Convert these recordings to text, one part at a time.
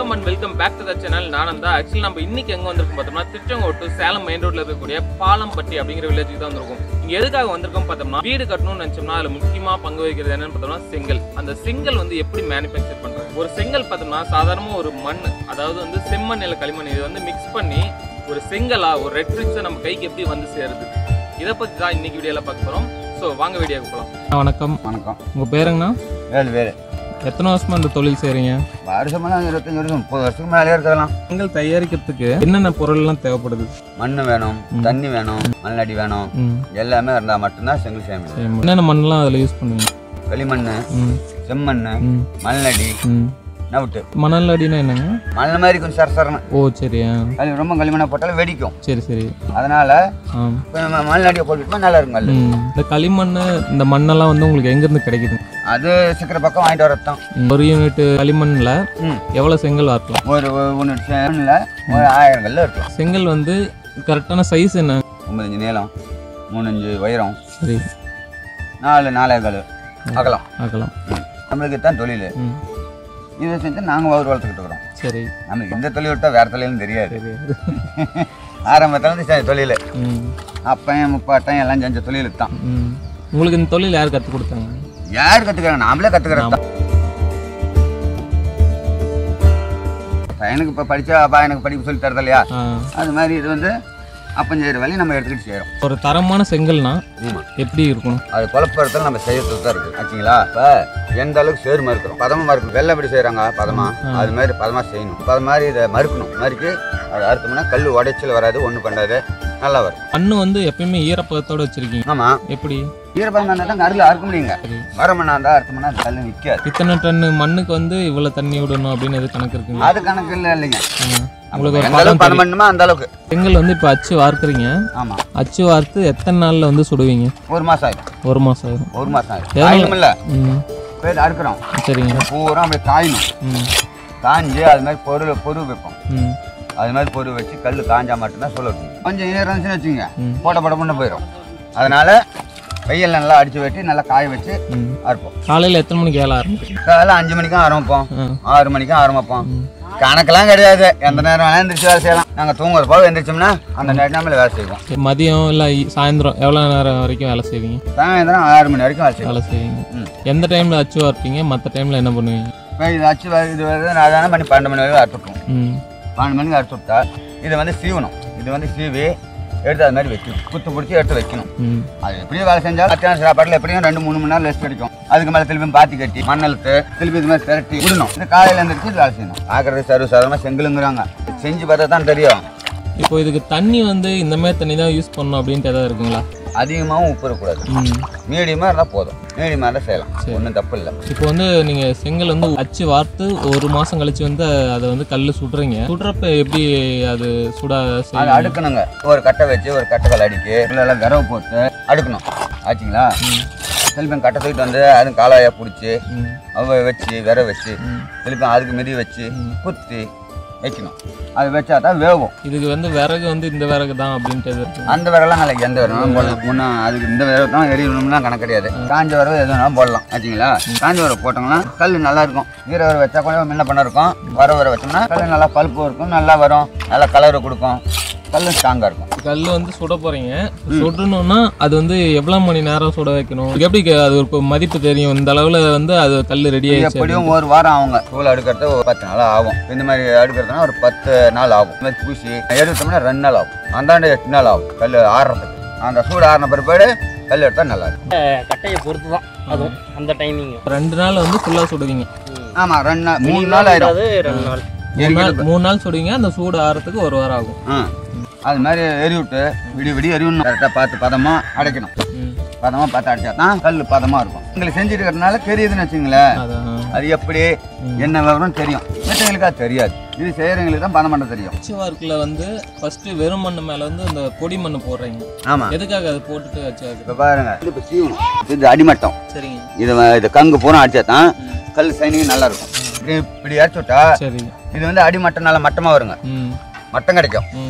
வணக்கம் and welcome back to the channel நானும் தான் ஆக்சுவலி நம்ம இன்னைக்கு எங்க வந்திருக்கோம் பார்த்தோம்னா திருச்செங்கோட்டு சேலம் மெயின் ரோட்ல இருக்கக்கூடிய பாலம்பட்டி அப்படிங்கிற வில்லேஜுக்கு தான் வந்திருக்கோம் இங்க எதுக்காக வந்திருக்கோம் பார்த்தோம்னா வீடு கட்டணும்னு நினைச்சோம்னா அதுல முக்கியமா பங்கு வகிக்கிறது என்னன்னு பார்த்தோம்னா செங்கல் அந்த செங்கல் வந்து எப்படி மேனுஃபேக்சர் பண்றாங்க ஒரு செங்கல் பார்த்தோம்னா சாதாரண ஒரு மண் அதாவது வந்து செம்மண் இல்ல களிமண் இது வந்து மிக்ஸ் பண்ணி ஒரு செங்கலா ஒரு ரெட் ரிக்ஸை நம்ம கைக்கு எப்படி வந்து சேருது இதை பத்தி தான் இன்னைக்கு வீடியோல பார்க்க போறோம் ஸோ வாங்க வீடியோக்கு போகலாம் வணக்கம் வணக்கம் உங்க பேருங்கண்ணா வேறு வேறு எத்தனை வருஷமா இந்த தொழில் செய்றீங்க வருஷமெல்லாம் இருபத்தஞ்சி வருஷம் முப்பது வருஷத்துக்கு மேலே இருக்கலாம் செங்கல் தயாரிக்கிறதுக்கு என்னென்ன பொருள்லாம் தேவைப்படுது மண் வேணும் தண்ணி வேணும் மண்ணடி வேணும் ம் எல்லாமே இருந்தால் மட்டும்தான் செங்கல் செய்ய முடியும் சரி, என்னென்ன மண்ணெல்லாம் அதில் யூஸ் பண்ணுவீங்க களிமண் ம் செம்மண் ம் மண்ணடி ம் நவுட்டு மணல் அடினா என்னங்க மணல் மாதிரி கொஞ்சம் சரசரணும் ஓ சரியா அது ரொம்ப களிமண்ணை போட்டாலும் வெடிக்கும் சரி சரி அதனால ஆ இப்போ நம்ம மண்ணடியை போட்டுட்டோம்னா நல்லா இருக்கும் கல் ம் இந்த களிமண் இந்த மண்ணெல்லாம் வந்து உங்களுக்கு எங்கேருந்து கிடைக்குது அது சிக்கிற பக்கம் வாங்கிட்டு வரது தான் ம், ஒரு யூனிட் களிமண்ணில் ம் எவ்வளோ செங்கல் வார்க்கலாம் ஒரு ஒன்று செம்மில் ஒரு ஆயிரம் கல் இருக்கலாம் செங்கல் வந்து கரெக்டான சைஸ் என்ன ஒன்பதஞ்சு நீளம் மூணஞ்சு உயரம் சரி நாலு நாலே கல் அகலம் ஆக்கலாம் ம். நம்மளுக்கு தான் தொழில் ம் இதை செஞ்சு நாங்கள் வவுறு வளர்த்துக்கிட்டு இருக்கிறோம் சரி நமக்கு இந்த தொழில் விட்டால் வேறு தொழிலும் தெரியாது சரி ஆரம்பத்துல இருந்து செஞ்ச தொழில் ம் அப்பையும் முப்பாட்டையும் எல்லாம் செஞ்ச தொழிலுக்கு தான் ம் உங்களுக்கு இந்த தொழில் யார் கற்றுக் கொடுத்தாங்க யார் கற்றுக்கிறாங்க நாமளே கற்றுக்கிறது தான் பையனுக்கு இப்போ படித்தா அப்பா எனக்கு படிப்பு சொல்லி தரது இல்லையா ஆ அது மாதிரி இது வந்து அப்பம் செய்கிற வேலையை நம்ம எடுத்துக்கிட்டு செய்கிறோம் ஒரு தரமான செங்கல்னா ஆமாம் எப்படி இருக்கணும் அது குழப்பறதுல நம்ம செய்யறது தான் இருக்குது ஆச்சுங்களா இப்போ எந்த அளவுக்கு சேர்மா இருக்கிறோம் பதமாக மறுக்கணும் வெள்ளை எப்படி செய்கிறாங்க பதமா அது மாதிரி பதமாக செய்யணும் அது மாதிரி இதை மறுக்கணும் மறுக்கி அதை அறுத்தோம்னா கல் உடைச்சல் வராது ஒன்றும் பண்ணாது நல்லா வரும் மண்ணு வந்து எப்பயுமே ஈரப்பதத்தோட வச்சிருக்கீங்க ஆமாம் எப்படி ஈரப்பதம் இருந்தால் தான் கருவில் அறுக்க முடியுங்க சரி மரமண்ணா இருந்தால் அறுத்தோம்னா அது கல் நிற்காது இத்தனை டன்னு மண்ணுக்கு வந்து இவ்வளவு தண்ணி விடணும் அப்படின்னு எது கணக்கு இருக்குங்க அது கணக்கு இல்லை இல்லைங்க ம். உங்களுக்கு ஒரு எந்த பதம் அளவுக்கு பணம் தெரியும். பண்ணுமோ அந்த அளவுக்கு செங்கல் வந்து இப்போ அச்சு வார்க்குறீங்க ஆமாம் அச்சு வார்த்து எத்தனை நாள்ல வந்து சுடுவீங்க ஒரு மாதம் ஆயிடும் ஒரு மாசம் ஆகும் ஒரு மாதம் ஆயிடும் எவ்வளவு? காயணும் இல்லை ம் போய் அறுக்கிறோம் சரிங்க பூரா அப்படியே காயணும் ம் காஞ்சி அது மாதிரி பொருள் பொரு வைப்போம் ம் அது மாதிரி பொரு வச்சு கல் காஞ்சா மட்டும்தான் சொல்ல வைப்போம். கொஞ்சம் ஈரம் இருந்துச்சுன்னு வச்சுங்க ம். போட்ட போட பண்ண போயிடும் அதனால வெயில் நல்லா அடிச்சு வெட்டி நல்லா காய வச்சு ம் அறுப்போம் காலையில் எத்தனை மணிக்கு ஏழ ஆரம்பிக்கும் காலைல அஞ்சு மணிக்கும் ஆரம்பிப்போம் ஆ ஆறு மணிக்கும் ஆரம்பிப்போம் ம். கணக்கெல்லாம் கிடையாது எந்த நேரம் வேணாலும் எந்திரிச்சு வேலை செய்யலாம் நாங்கள் தூங்குற போக எந்திரிச்சோம்னா அந்த நேரம் நம்மள வேலை செய்வோம் சரி, மதியம் இல்லை சாயந்தரம் எவ்வளோ நேரம் வரைக்கும் வேலை செய்வீங்க சாயந்தரம் ஆறு மணி வரைக்கும் வேலை செய்வோம் வேலை செய்வீங்க ம். எந்த டைமில் அச்சு வார்ப்பீங்க மற்ற டைமில் என்ன பண்ணுவீங்க இப்போ இது அச்சு வ- இது வந்து நான் தானே பண்ணி பன்னெண்டு மணி வரைக்கும் அறுத்துப்போம் ம் பன்னெண்டு மணிக்கு அறுத்து விட்டா இதை வந்து சீவணும் இது வந்து சீவி எடுத்து அது மாதிரி வைக்கணும் குத்து பிடிச்சி எடுத்து வைக்கணும் ம் அது எப்படியும் வேலை செஞ்சாலும் மத்தியான சாப்பாட்டில் எப்படியும் ரெண்டு மூணு மணி நேரம் ரெஸ்ட் கிடைக்கும் அதுக்கு மேலே திருப்பி பாத்தி கட்டி மண்ணெழுத்து திருப்பி இது மாதிரி திரட்டி விடணும் இது காலையில் எழுந்திரிச்சு இது வேலை செய்யணும் பார்க்குறது சர்வ சாதாரணமாக செங்கலுங்கிறாங்க செஞ்சு பார்த்தா தான் தெரியும் இப்போ இதுக்கு தண்ணி வந்து இந்த மாதிரி தண்ணி தான் யூஸ் பண்ணணும் அப்படின்ட்டு எதாவது இருக்குங்களா அதிகமாகவும் உப்பு இருக்கக்கூடாது ம் மீடியமாக இருந்தால் போதும் மீடியமாக இருந்தால் செய்யலாம் ஒன்றும் தப்பு இல்லை இப்போ வந்து நீங்கள் செங்கல் வந்து அச்சு வார்த்து ஒரு மாதம் கழிச்சு வந்து அதை வந்து கல் சுடுறீங்க சுடுறப்ப எப்படி அது சுட அதை செய்வீங்க? அடுக்கணுங்க ஒரு கட்டை வச்சு ஒரு கட்டைகள் அடிக்கி எல்லாம் விரவு போட்டு அடுக்கணும் ஆச்சுங்களா திருப்பி கட்டை தூக்கிட்டு வந்து அதுவும் காலாயா பிடிச்சி ம் அவ வச்சு விர வச்சு ம். திருப்பி அதுக்கு மிதி வச்சு குத்தி வைக்கணும் அது வச்சா தான் வேகும் இதுக்கு வந்து விறகு வந்து இந்த விறகு தான் அப்படின்ட்டு எது இருக்கு அந்த விரலாம் நாளைக்கு எந்த விரலும் போடலாம் முன்னே அதுக்கு இந்த விரவு தான் எரியணும்லாம் கணக்கு கிடையாது காஞ்ச விரவு எது வேணாலும் போடலாம் ஆச்சுங்களா காஞ்ச விரவு போட்டோம்னா கல் நல்லா இருக்கும் ஈர விரவு வச்சா கூட முன்ன பண்ண இருக்கும் வர வர வச்சோம்னா கல் நல்லா பழுப்பு இருக்கும் நல்லா வரும் நல்லா கலர் கொடுக்கும் கல் ஸ்ட்ராங்காக இருக்கும் கல் வந்து சுட போறீங்க சுடணும்னா அது வந்து எவ்வளவு மணி நேரம் சுட வைக்கணும் இதுக்கு எப்படி க- அது ஒரு இப்ப மதிப்பு தெரியும் இந்த அளவுல வந்து அது கல் ரெடி ஆயிடுச்சு எப்படியும் ஒரு வாரம் ஆகுங்க தூள் அடுக்கிறது ஒரு பத்து நாள் ஆகும் இந்த மாதிரி அடுக்கிறதுனா ஒரு பத்து நாள் ஆகும் இந்த மாதிரி பூசி எடுத்தோம்னா ரெண்டு நாள் ஆகும் அந்தாண்ட எட்டு நாள் ஆகும் கல் ஆடுறதுக்கு அந்த சூடு ஆறின பிற்பாடு கல் எடுத்தால் நல்லா இருக்கும் கட்டையை பொறுத்து தான் அதுவும் அந்த டைமிங் ரெண்டு நாள் வந்து ஃபுல்லா சுடுவீங்க ஆமாம் ரெண்டு நாள் மூணு நாள் ஆயிடும் ரெண்டு நாள் மூணு நாள் மூணு நாள் சுடுவீங்க அந்த சூடு ஆறதுக்கு ஒரு வாரம் ஆகும் ஆ அது மாதிரி எரி விட்டு விடிய விடிய எரிவிடணும் கரெக்டாக பார்த்து பதமாக அடைக்கணும் ம். பதமாக பார்த்து அடைச்சா தான் கல் பதமாக இருக்கும் எங்களுக்கு செஞ்சுட்டு இருக்கிறதுனால தெரியுதுன்னு வச்சுங்களேன் அதான் அது எப்படி என்ன விவரம் தெரியும் மற்றவங்களுக்கு அது தெரியாது இது செய்கிறவங்களுக்கு தான் பதம் பண்ண தெரியும் அச்சு வார்க்கில் வந்து ஃபர்ஸ்ட் வெறும் மண்ணு மேல வந்து அந்த பொடி மண்ணு போடுறீங்க ஆமாம் எதுக்காக அது போட்டுட்டு வச்சு இப்போ பாருங்க இது இப்போ சீவணும் இது அடிமட்டம் சரிங்க இது வ- இது கங்கு பூரா அடிச்சா தான் கல் சைனிங் நல்லா இருக்கும் இப்படி இப்படி அடிச்சு விட்டா சரி இது வந்து அடிமட்டம் நல்லா மட்டமாக வருங்க ம் மட்டம் கிடைக்கும் ம்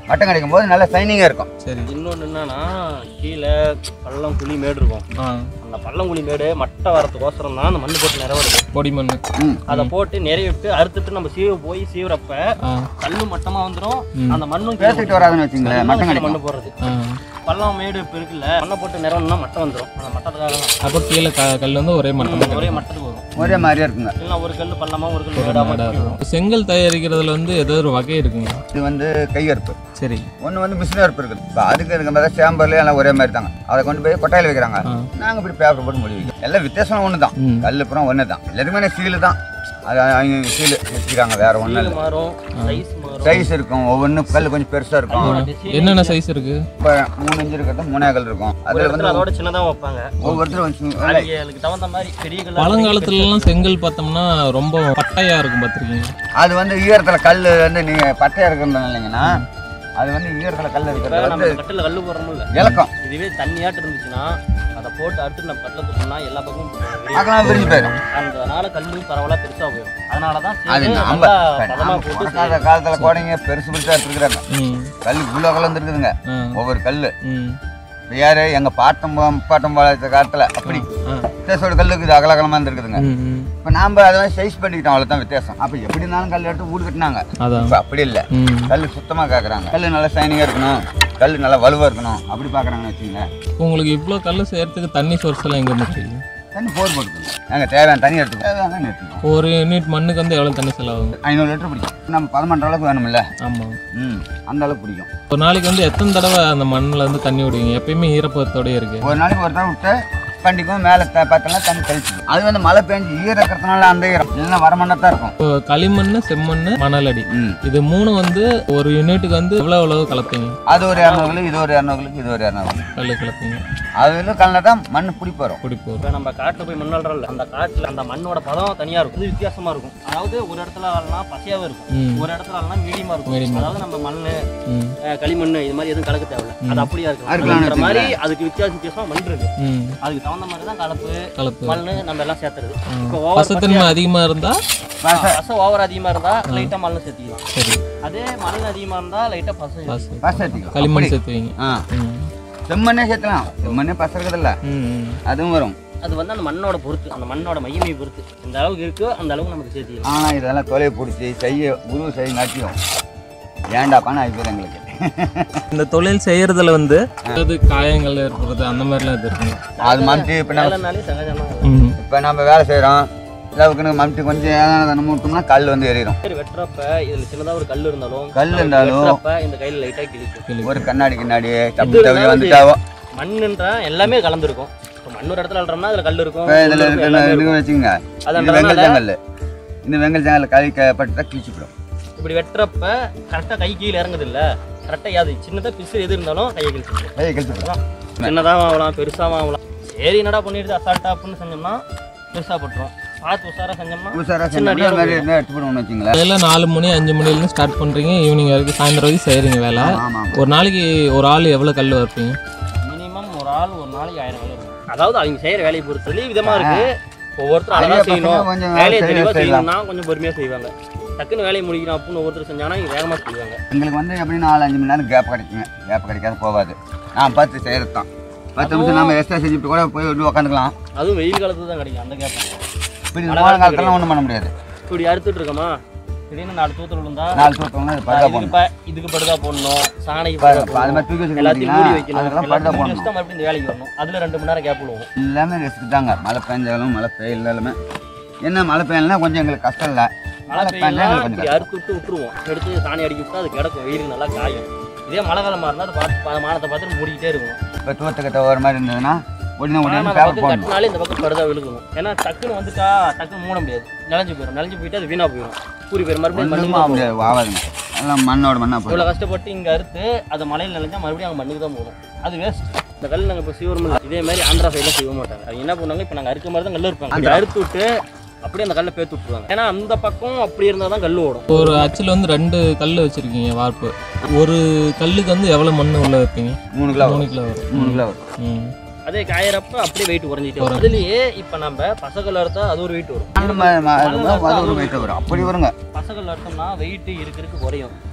மட்டம் கிடைக்கும் போது நல்லா சைனிங்காக இருக்கும் சரி இன்னொன்று என்னன்னா கீழே பள்ளம் குழி மேடு இருக்கும் ஆ அந்த பள்ளம் குழி மேடு மட்டை வரத்துக்கோசரம் தான் அந்த மண்ணு போட்டு நிறவடுது பொடி மண்ணு ம் அதை போட்டு நிறைய விட்டு அறுத்துட்டு நம்ம சீவ போய் சீவுறப்ப ஆ கல்லு மட்டமா வந்துடும் ம். அந்த மண்ணும் கீழே பேசிட்டு வராதுன்னு வச்சுங்களேன் எல்லாம் மட்டம் கீழே கிடைக்கும் மண்ணு போடுறது ஆ பள்ளம் மேடு இப்போ இருக்குல்ல மண்ணை போட்டு நிறவணும்னா மட்டம் வந்துடும் அந்த மட்டத்துக்காக தான் அப்போ கீழே க கல் வந்து ஒரே மட்டம் ஒரே மட்டத்துக்கு வரும் ஒரே மாதிரியா இருக்குங்க இல்லைன்னா ஒரு கல் பள்ளமா ஒரு கல் மேடாம இருக்கும் செங்கல் தயாரிக்கிறதுல வந்து ஏதோ ஒரு வகை இருக்குங்க இது வந்து கையறுப்பு சரி ஒன்று வந்து மிஷின் அறுப்பு இருக்குது இப்போ அதுக்கு இருக்க மாதிரி சேம்பர்லேயே எல்லாம் ஒரே மாதிரி தாங்க அதை கொண்டு போய் கொட்டையில் வைக்கிறாங்க ஆ நாங்கள் இப்படி பேப்பர் போட்டு முடி வைக்கிறோம் எல்லாம் வித்தியாசம் ஒன்று தான் ம் கல் அப்புறம் ஒன்று தான் எல்லாருமே சீலு தான் அது அவங்க சீலு வச்சுக்கிறாங்க வேற ஒன்றும் கீழ் இல்லை மாறும் சைஸ் மாறும் சைஸ் இருக்கும் ஒவ்வொன்றும் கல் கொஞ்சம் பெருசாக இருக்கும் அதோட design என்னென்ன சைஸ் இருக்கு இப்போ மூணு இன்ச்சு இருக்கிறது மூணே கல் இருக்கும் ஒரு அதில் வந்து இடத்துல அதோட சின்னதா வைப்பாங்க ஒவ்வொருத்தரும் வச்சு அதுக்கு தகுந்த மாதிரி பெரிய கல் பழங்காலத்துலலாம் செங்கல் பார்த்தோம்னா ரொம்ப பட்டையா இருக்கும் பார்த்துருக்கீங்க அது வந்து ஈரத்தில் கல் வந்து நீங்கள் பட்டையாக இருக்கிறது இல்லைங்கன்னா அது வந்து ஈரத்தில் கல் இருக்கிறது நம்ம வந்து கட்டில் கல்லு போடுறோம்ல இலக்கம் இதுவே தண்ணியாட்டு இருந்துச்சுன்னா அதை போட்டு அடுத்து நம்ம கட்டில் தூக்கணும்னா எல்லா பக்கமும் விரியும். பார்க்கலாம் விரிஞ்சு போயிடும் அதனால கல்லு பரவலா பெருசா போயிடும் அதனால தான் அது சேரு நம்ம நல்லா பதமா போட்டு பிறக்காத காலத்தில் கோடைங்க பெருசு பெருசாக எடுத்துருக்குறாங்க ம் கல் இவ்வளோ கல் வந்துருக்குதுங்க ஆ ஒவ்வொரு கல் ம் யாரு எங்கள் பாட்டம் பாட்டம் பாளையத்த காலத்தில் அப்படி ஆ வித்தியாசோட கல் இருக்குது அகலகலமாக இருந்துருக்குதுங்க ம் ம் இப்போ நாம் அதை வந்து சைஸ் பண்ணிக்கிட்டோம் அவ்வளோதான் வித்தியாசம் அப்போ எப்படி இருந்தாலும் கல் எடுத்து வீடு கட்டினாங்க அதான் இப்போ அப்படி இல்லை ம் கல் சுத்தமாக கேட்குறாங்க கல் நல்லா ஷைனிங்காக இருக்கணும் கல் நல்லா வலுவாக இருக்கணும் அப்படி பார்க்குறாங்கன்னு வச்சுங்களேன் உங்களுக்கு இவ்வளோ கல் செய்யறதுக்கு தண்ணி சோர்ஸ் எல்லாம் எங்கே இருந்து கிடைக்கும் தண்ணி போர் போட்டுக்கணும் நாங்கள் தேவையான தண்ணி எடுத்துக்கோம் தேவையான தண்ணி எடுத்துக்கோம் ஒரு யூனிட் மண்ணுக்கு வந்து எவ்வளோ தண்ணி செலவாகும் ஐநூறு லிட்டர் பிடிக்கும் நம்ம பதிமன்ற அளவுக்கு வேணும்ல ஆமாம் ம் அந்த அளவுக்கு பிடிக்கும் ஒரு நாளைக்கு வந்து எத்தனை தடவை அந்த மண்ணில் வந்து தண்ணி விடுவீங்க எப்பயுமே ஈரப்பதத்தோடயே இருக்கு ஒரு நாளைக்கு ஒரு தடவை விட்டு பண்டிக்கும் மேலே த பார்த்தோம்னா தண்ணி தெளிச்சிடும் அது வந்து மழை பெஞ்சு ஈரம் இருக்கிறதுனால அந்த ஈரம் இல்லைன்னா வரமண்ணத்தான் இருக்கும் இப்போ களிமண் செம்மண் மணலடி ம் இது மூணு வந்து ஒரு யூனிட்டுக்கு வந்து எவ்வளோ எவ்வளோ கலப்பீங்க அது ஒரு இரநூறுகளுக்கு இது ஒரு இரநூறுகளுக்கு இது ஒரு இரநூறு கல் கலப்பீங்க அதில் கலந்தா தான் மண் பிடிப்பு வரும் பிடிப்போம் இப்போ நம்ம காட்டில் போய் மண் அள்ளுறோம்ல அந்த காட்டில் அந்த மண்ணோட பதம் தனியாக இருக்கும் இது வித்தியாசமா இருக்கும் அதாவது ஒரு இடத்துல ஆள்னா பசையாவே இருக்கும் ம் ஒரு இடத்துல ஆள்னா மீடியமா Medium. இருக்கும் அதாவது நம்ம மண் ம் களிமண் இது மாதிரி எதுவும் கலக்க தேவையில்ல அது அப்படியா இருக்கலாம்னு இருக்கும் அந்த மாதிரி அதுக்கு வித்தியாசம் வித்தியாசமா மண் இருக்கு ம் அதுக்கு தகுந்த மாதிரி தான் கலப்பு கலப்பு மண் நம்ம எல்லாம் சேர்த்துறது ஆ. இப்போ ஓவர் பசத்தன்மை அதிகமாக இருந்தால் பசை ஓவர் அதிகமா இருந்தா லைட்டா மண் சேர்த்திக்கலாம் சரி அதே மண் அதிகமா இருந்தா லைட்டா பசை பசு பஸ் ஏற்றிக்கலாம் களிமண் சேர்த்துவீங்க ஆ ம் செம்மண்ணே சேர்த்தலாம் செம்மண்ணே பஸ் இருக்குதுல்ல ம் ம். அதுவும் வரும் அது வந்து அந்த மண்ணோட பொறுத்து அந்த மண்ணோட மையமை பொறுத்து இந்த அளவுக்கு இருக்கோ அந்த அளவுக்கு நமக்கு சேர்த்திக்கலாம் ஆனால் இதெல்லாம் தொலையை பிடிச்சி செய்ய உருவு செய்ய காட்டியும் ஏண்டாப்பான்னு ஆகிப்போது எங்களுக்கு இந்த தொழில் செய்யறதுல வந்து அதாவது காயங்கள் ஏற்படுறது அந்த மாதிரிலாம் இது இருக்குங்க அது மம்டி இப்போ நம்ம வேலைனாலே சகஜமா ம் இப்போ நம்ம வேலை செய்கிறோம் இலவுக்குன்னு மம்டி கொஞ்சம் ஏதாவது மூட்டோம்னா கல் வந்து எறிகிறோம் சரி வெட்டுறப்ப இதுல சின்னதா ஒரு கல் இருந்தாலும் கல் இருந்தாலும் வெட்டுறப்ப இந்த கையில லைட்டா கிழிக்கும் ஒரு கண்ணாடி கிண்ணாடி தப்பி தவறி வந்துட்டாவோ மண்ணுன்ற எல்லாமே கலந்துருக்கும் இப்போ மண் ஒரு இடத்துல அல்றோம்னா அதுல கல் இருக்கும் இப்போ இதில் புல் இருக்கும், இருக்கிற எல்லாமே இதுக்கு இருக்கும். வச்சுங்க அது இது வெங்கல் அன்றதுனால ஜங்கல் இந்த வெங்கல் ஜங்கல் கழிக்கப்பட்டு கிழிச்சுப்பிடும் இப்படி வெட்டுறப்ப கரெக்டா கை கீழே இறங்குது இல்ல கரெக்டா யாது சின்னதா பிசு எது இருந்தாலும் கையை கிழிச்சிடும் கையை கிழிச்சுப்பிடும் சின்னதாகவும் ஆகலாம் பெருசாகவும் ஆகலாம் சரி என்னடா பண்ணிடுது அசால்ட்டா அப்படின்னு செஞ்சோம்னா பெருசா பட்டுரும் பார்த்து உஷாரா செஞ்சோம்னா புதுசாக சின்ன செஞ்சோம்னா அடியா அது மாதிரி இருந்தால் எடுத்து போடுவோம்னு வச்சுங்களேன் காலையில் நாலு மணி அஞ்சு மணிலேருந்து ஸ்டார்ட் பண்ணுறீங்க ஈவினிங் வரைக்கும் சாயந்தரம் வரைக்கும் செய்கிறீங்க வேலை ஆமாம் ஒரு நாளைக்கு ஒரு ஆள் எவ்வளோ கல் வைப்பீங்க மினிமம் ஒரு ஆள் ஒரு நாளைக்கு ஆயிரம் வேலை இருக்கும் அதாவது அவங்க செய்யற வேலையை பொறுத்தவரை விதமா இருக்கு ஒவ்வொருத்தரும் அழகா செய்யணும் கொஞ்சம் வேலையை வேலை தெளிவா செய்ய- செய்யலாம் செய்யணும்னா கொஞ்சம் பொறுமையா செய்வாங்க டக்குன்னு வேலையை முடிக்கணும் அப்படின்னு ஒவ்வொருத்தர் செஞ்சானா இங்க வேகமா செய்வாங்க எங்களுக்கு வந்து எப்படி நாலு அஞ்சு மணி நேரம் கேப் கிடைக்குங்க கேப் கிடைக்காது போகாது நான் பார்த்து செய்கிறது தான் பத்து நிமிஷம் நம்ம எக்ஸ்ட்ரா செஞ்சுட்டு கூட போய் வந்து உட்காந்துக்கலாம் அதுவும் வெயில் காலத்துல தான் கிடைக்கும் அந்த கேப் இப்படி இந்த கோடை காலத்துலாம் ஒன்றும் பண்ண முடியாது இப்படி அறுத்துட்டு இருக்கோமா திடீர்னு நாலு தூத்தல் விழுந்தா நாலு தூக்கம்னா இது படுதா இதுக்கு போடணும் ப- இதுக்கு படுதா போடணும் சாணைக்கு பாருங்க, படுதா அது போடணும் மாதிரி தூக்கி வச்சுக்க எல்லாத்தையும் மூடி மாட்டீங்களா? வைக்கணும் அதெல்லாம் படுதா எல்லாத்தையும் மூடி போடணும் வச்சுட்டு மறுபடியும் இந்த வேலைக்கு வரணும் அதுல ரெண்டு மணி நேரம் கேப் விழுவும் எல்லாமே ரிஸ்க் தாங்க மழை பெஞ்சாலும் மழை பெய்யலாலுமே என்ன மழை பெய்யலாம் கொஞ்சம் எங்களுக்கு கஷ்டம் இல்லை மழை மழை பெஞ்சா பெய்யலாம் கொஞ்சம் இப்படி அறுத்து விட்டு விட்டுருவோம் எடுத்து சாணி அடிக்கி விட்டா அது கிடக்கும் வெயில் நல்லா காயும் இதே மழை காலமா இருந்தா அது பார்த்து பா- வானத்தை பார்த்துட்டு மூடிக்கிட்டே இருக்கணும் இப்போ தூரத்துக்கிட்ட ஒரு மாதிரி இருந்ததுன்னா உடனே உடனே ஆனா பேப்பர் பக்கம் போடணும் கட்டினாலே இந்த பக்கம் படுதா விழுகணும் ஏன்னா டக்குன்னு வந்துட்டா டக்குன்னு மூட முடியாது நிலஞ்சு போயிடும் நிலஞ்சு போயிட்டு அது வீணா போயிடும் கூறி போயிடும் மறுபடியும் ஒன்றும் மண்ணுக்கு ஆக தான் போகும். முடியாது ஆகாதுங்க எல்லாம் மண்ணோட மண்ணா போயிடும் இவ்வளோ கஷ்டப்பட்டு இங்கே அறுத்து அதை மலையில் நினைஞ்சா மறுபடியும் அங்கே மண்ணுக்கு தான் போகும் அது வேஸ்ட் இந்த கல் நாங்கள் இப்போ செய்வோம் இல்லை இதே மாதிரி ஆந்திரா சைடில் செய்ய மாட்டாங்க அவங்க என்ன பண்ணுவாங்க இப்போ நாங்கள் அறுக்க மாதிரி தான் கல் இருப்பாங்க அப்படி அறுத்து விட்டு அப்படியே அந்த கல்லை பேத்து விட்டுருவாங்க ஏன்னா அந்த பக்கம் அப்படி இருந்தால் தான் கல் ஓடும் ஒரு அச்சில் வந்து ரெண்டு கல் வச்சுருக்கீங்க வார்ப்பு ஒரு கல்லுக்கு வந்து எவ்வளோ மண் உள்ள வைப்பீங்க மூணு கிலோ மூணு வரும் கிலோ வரும் மூணு கிலோ வரும் ம் அதே காயறப்ப அப்படியே வெயிட் குறைஞ்சிட்டு வரும் அதுலேயே இப்போ நம்ம பசகல் அறுத்தா அது ஒரு வெயிட் வரும் மண் ம- ம- அது ஒரு weight வரும் அப்படி வருங்க பசகல் அறுத்தோம்னா வெயிட் இருக்கிறதுக்கு குறையும்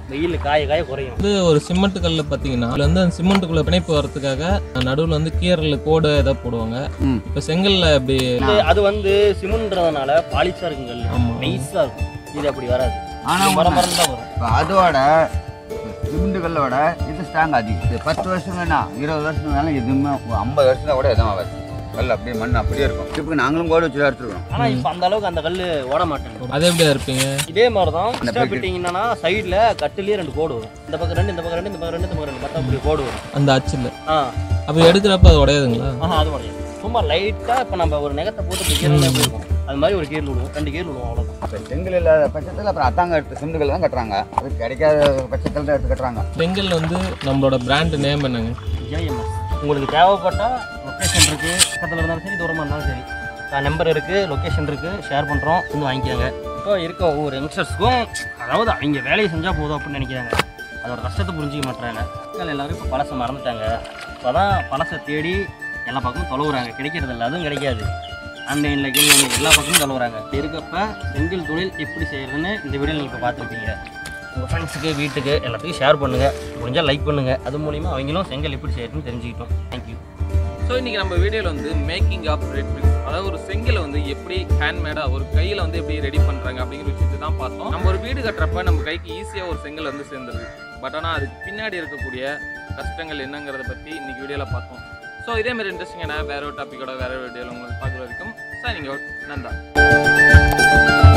வெயில் காய காய குறையும் வந்து ஒரு சிமெண்ட் கல்ல பாத்தீங்கன்னா அதுல வந்து அந்த சிமெண்ட்டுக்குள்ள பிணைப்பு வரதுக்காக நடுவுல வந்து கீரல் கோடு ஏதாவது போடுவாங்க ம். இப்ப செங்கல்ல அப்படி இது- அது வந்து சிமெண்ட்றதுனால பாலிஷா இருக்கும் கல் ஆமா நைஸா இருக்கும் இது அப்படி வராது ஆனா இது மரம் மரம் தான் வரும் இப்போ அதோட சிமெண்ட் கல்லோட இது ஸ்ட்ராங் அதிகம் இது பத்து வருஷம் வேணா இருபது வருஷம் வேணாலும் எதுவுமே ஒரு ஐம்பது வருஷத்துல கூட எதுவும் ஆகாது கல் அப்படியே மண் அப்படியே இருக்கும் இப்போ நாங்களும் கோடு வச்சு தான் எடுத்துருக்கோம் ஆனா இப்ப அந்த அளவுக்கு அந்த கல் ஓட மாட்டேங்குது அது எப்படியா இருப்பீங்க இதே மாதிரி தான் இந்த எக்ஸ்ட்ரா ஃபிட்டிங் என்னன்னா சைடுல கட்டுலயே ரெண்டு கோடு வரும் இந்த பக்கம் ரெண்டு இந்த பக்கம் ரெண்டு இந்த பக்கம் ரெண்டு இந்த பக்கம் ரெண்டு பார்த்தா அப்படி கோடு வரும் அந்த அச்சுல ஆ அப்ப எடுக்கிறப்ப அது உடையாதுங்களா ஆஹா அது முடியாது சும்மா லைட்டா இப்ப நம்ம ஒரு நெகத்தை போட்டு இப்படி கீரல் எப்படி இருக்கும் அது மாதிரி ஒரு கீரல் விடுவோம் ரெண்டு கீரல் விடுவோம் அவ்வளவுதான் இப்போ செங்கல் இல்லாத பட்சத்தில் அப்புறம் அத்தாங்க எடுத்து சிமெண்ட் கல் தான் கட்டுறாங்க அது கிடைக்காத பட்சத்தில் தான் எடுத்து கட்டுறாங்க செங்கல் வந்து நம்மளோட பிராண்ட் நேம் என்னங்க ஜேஎம்எஸ் உங்களுக்கு தேவைப்பட்டா லொக்கேஷன் இருக்கு பக்கத்தில் இருந்தாலும் சரி தூரமாக இருந்தாலும் சரி நம்பர் இருக்கு லொக்கேஷன் இருக்கு ஷேர் பண்ணுறோம் வந்து வாங்கிக்கோங்க இப்போ இருக்க ஒவ்வொரு யங்ஸ்டர்ஸ்க்கும் அதாவது அவங்க வேலையை செஞ்சால் போதும் அப்படின்னு நினைக்கிறாங்க அதோட கஷ்டத்தை புரிஞ்சிக்க மாட்டாங்க மக்கள் எல்லாரும் இப்போ பழசை மறந்துட்டாங்க இப்போ தான் பழசை தேடி எல்லா பக்கமும் தொலைவுறாங்க கிடைக்கிறது இல்லை அதுவும் கிடைக்காது ஆன்லைனில் கேள்வி எல்லா பக்கமும் தொலைவுறாங்க இருக்கப்ப செங்கல் தொழில் எப்படி செய்யறதுன்னு இந்த வீடியோ நீங்கள் இப்போ பார்த்துருப்பீங்க உங்கள் ஃப்ரெண்ட்ஸுக்கு வீட்டுக்கு எல்லாத்துக்கும் ஷேர் பண்ணுங்கள் முடிஞ்சால் லைக் பண்ணுங்கள் அது மூலிமா அவங்களும் செங்கல் எப்படி செய்யறதுன்னு தெரிஞ்சுக்கிட்டோம் தேங்க்யூ ஸோ இன்னைக்கு நம்ம வீடியோவில் வந்து மேக்கிங் ஆஃப் ரெட் பிரிக்ஸ் அதாவது ஒரு செங்கலை வந்து எப்படி ஹேண்ட்மேடாக ஒரு கையில் வந்து எப்படி ரெடி பண்ணுறாங்க அப்படிங்கிற விஷயத்தை தான் பார்த்தோம் நம்ம ஒரு வீடு கட்டுறப்ப நம்ம கைக்கு ஈஸியாக ஒரு செங்கல் வந்து சேர்ந்துருது பட் ஆனால் அதுக்கு பின்னாடி இருக்கக்கூடிய கஷ்டங்கள் என்னங்கிறத பற்றி இன்னைக்கு வீடியோவில் பார்த்தோம் ஸோ இதே மாதிரி இன்ட்ரெஸ்டிங்கான வேற ஒரு டாப்பிக்கோட வேற ஒரு வீடியோவில் உங்களுக்கு பார்க்குற வரைக்கும் சார் நீங்கள் நந்தா